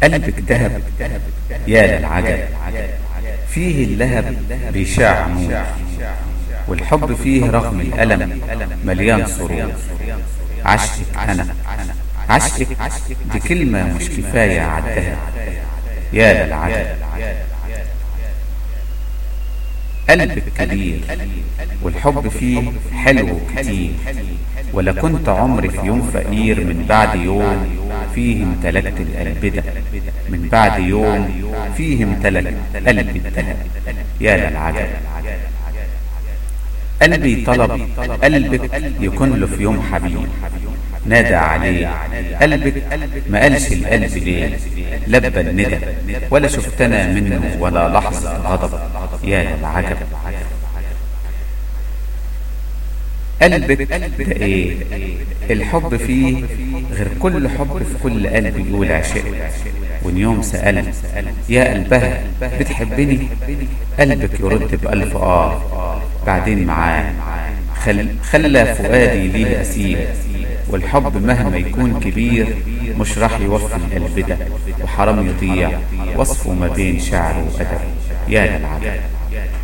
قلبك دهب يا للعجب فيه اللهب بيشاع نور والحب فيه رغم الألم مليان سرور عشقك أنا عشقك دي كلمة مش كفاية عالدهب يا للعجب قلبك كبير والحب فيه حلو كتير ولا كنت عمري في يوم فقير من بعد يوم فيه امتلكت القلب ده من بعد يوم فيه امتلك قلبي الذهب يا للعجب قلبي طلب قلبك يكون له في يوم حبيب نادى عليه قلبك ما قالش القلب ليه لبى الندى ولا شفتنا منه ولا لحظة غضب يا للعجب قلبك ده ايه الحب فيه غير كل حب في كل قلب يقول عشق وان يوم سألت يا قلبها بتحبني قلبك يرد بألف آه بعدين معاه خل خلى فؤادي ليه أسير والحب مهما يكون كبير مش راح يوفي القلب ده وحرام يضيع وصفه ما بين شعر وأدب يا للعجب